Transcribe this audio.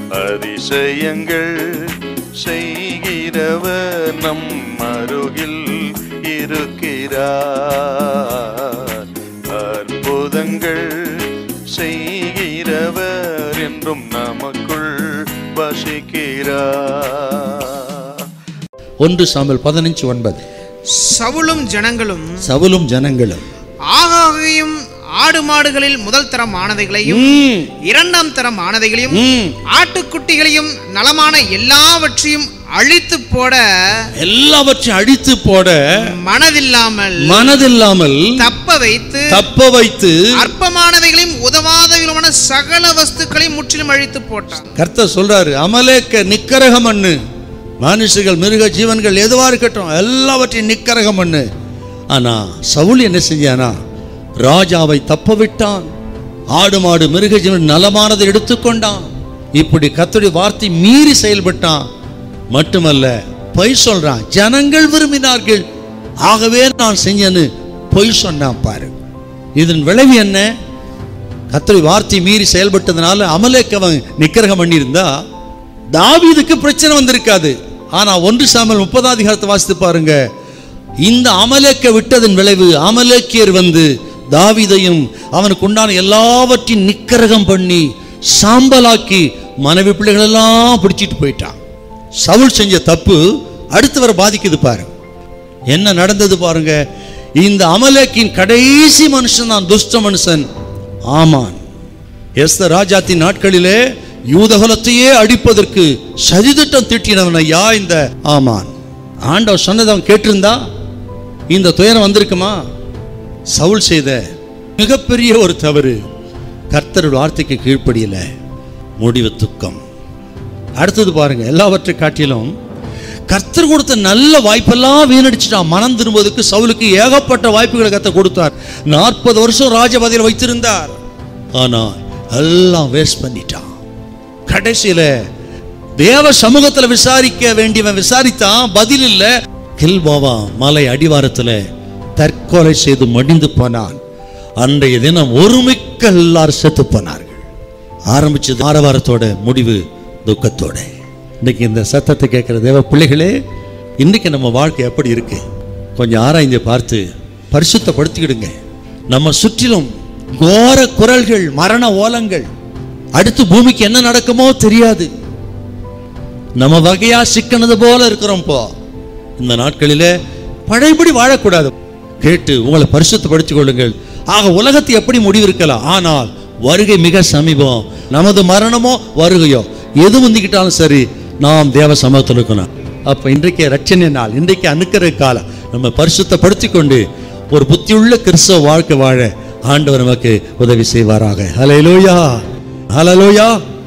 அதிசயங்கள் செய்கிறவர் நம் அருகில் இருக்கிறார் அற்புதங்கள் செய்கிறவர் என்றும் நமக்குள் வசிக்கிறார் ஒன்று சாம்பல் பதினஞ்சு ஒன்பது சவுலும் ஜனங்களும் சவுலும் ஜனங்களும் ஆகாகையும் ஆடு மாடுகளில் முதல் தரம் ஆனதைகளையும் ம், இரண்டாம் தரம் ஆனதைகளையும் ம். ஆட்டுக்குட்டிகளையும் நலமான எல்லாவற்றையும் அழித்து போட எல்லாவற்றையும் அழித்து போட மனதில்லாமல் மனதில்லாமல் தப்ப வைத்து தப்ப வைத்து அற்பமானவைகளையும் உதவாதவைகளுமான சகல வஸ்துக்களையும் முற்றிலும் அழித்து போட்டான் கர்த்தர் சொல்றாரு அமலேக்க நிக்கரகம் பண்ணு மனுஷர்கள் மிருக ஜீவன்கள் எதுவா இருக்கட்டும் எல்லாவற்றையும் நிக்கரகம் பண்ணு ஆனா சவுல் என்ன செஞ்சானா ராஜாவை தப்ப விட்டான் ஆடு மாடு மிருக ஜீவன் நலமானதை எடுத்துக்கொண்டான் இப்படி கர்த்தருடைய வார்த்தை மீறி செயல்பட்டான் மட்டுமல்ல பொய் சொல்றான் ஜனங்கள் விரும்பினார்கள் ஆகவே நான் செஞ்சேன்னு பொய் சொன்னான் பாரு இதன் விளைவு என்ன கர்த்தருடைய வார்த்தை மீறி செயல்பட்டதுனால அமலேக்கவன் நிக்கிரகம் பண்ணியிருந்தா தாவீதுக்கு பிரச்சனை வந்திருக்காது ஆனா ஒன்று சாமல் முப்பதாம் அதிகாரத்தை வாசித்து பாருங்க இந்த அமலேக்க விட்டதன் விளைவு அமலேக்கியர் வந்து தாவீதையும் அவனுக்கு உண்டான எல்லாவற்றையும் நிக்கிரகம் பண்ணி சாம்பலாக்கி மனைவி பிள்ளைகள் எல்லாம் பிடிச்சிட்டு போயிட்டான் சவுல் செஞ்ச தப்பு அடுத்தவரை பாதிக்குது பாரு என்ன நடந்தது பாருங்க இந்த அமலேக்கின் கடைசி மனுஷன் தான் துஷ்ட மனுஷன் ஆமான் எஸ்த ராஜாத்தின் நாட்களிலே யூதகுலத்தையே அடிப்பதற்கு சதித்திட்டம் தீட்டினவன் ஐயா இந்த ஆமான் ஆண்டவர் சொன்னதை அவன் கேட்டிருந்தா இந்த துயரம் வந்திருக்குமா சவுல் செய்த மிகப்பெரிய ஒரு தவறு கர்த்தருடைய வார்த்தைக்கு கீழ்ப்படியல முடிவு துக்கம் அடுத்தது பாருங்க எல்லாவற்றை காட்டிலும் கர்த்தர் கொடுத்த நல்ல வாய்ப்பெல்லாம் வீணடிச்சிட்டான் மனம் திரும்புவதற்கு சவுலுக்கு ஏகப்பட்ட வாய்ப்புகளை கத்த கொடுத்தார் நாற்பது வருஷம் ராஜபதியில் வைத்திருந்தார் ஆனா எல்லாம் வேஸ்ட் பண்ணிட்டான் கடைசியில தேவ சமூகத்துல விசாரிக்க வேண்டியவன் விசாரித்தான் பதில் இல்ல கில்பாவா மலை அடிவாரத்துல தற்கொலை செய்து மடிந்து போனான் அன்றைய தினம் ஒருமிக்க எல்லாரும் செத்து போனார்கள் ஆரம்பிச்சது ஆரவாரத்தோட முடிவு துக்கத்தோட இன்னைக்கு இந்த சத்தத்தை கேட்கிற தேவ பிள்ளைகளே இன்னைக்கு நம்ம வாழ்க்கை எப்படி இருக்கு கொஞ்சம் ஆராய்ந்து பார்த்து பரிசுத்தப்படுத்திக்கிடுங்க நம்ம சுற்றிலும் கோர குரல்கள் மரண ஓலங்கள் அடுத்து பூமிக்கு என்ன நடக்குமோ தெரியாது நம்ம வகையா சிக்கனது போல இருக்கிறோம் போ இந்த நாட்களிலே பழையபடி வாழக்கூடாது கேட்டு உங்களை பரிசுத்தப்படுத்திக் கொள்ளுங்கள் ஆக உலகத்தை எப்படி முடிவிருக்கலாம் ஆனால் வருகை மிக சமீபம் நமது மரணமோ வருகையோ எது முந்திக்கிட்டாலும் சரி நாம் தேவ சமூகத்தில் இருக்கணும் அப்ப இன்றைக்கு ரட்சணை நாள் இன்றைக்கு அனுக்கிற காலம் நம்ம பரிசுத்தப்படுத்திக் கொண்டு ஒரு புத்தியுள்ள கிறிஸ்தவ வாழ்க்கை வாழ ஆண்டவர் நமக்கு உதவி செய்வாராக ஹalleluya ஹalleluya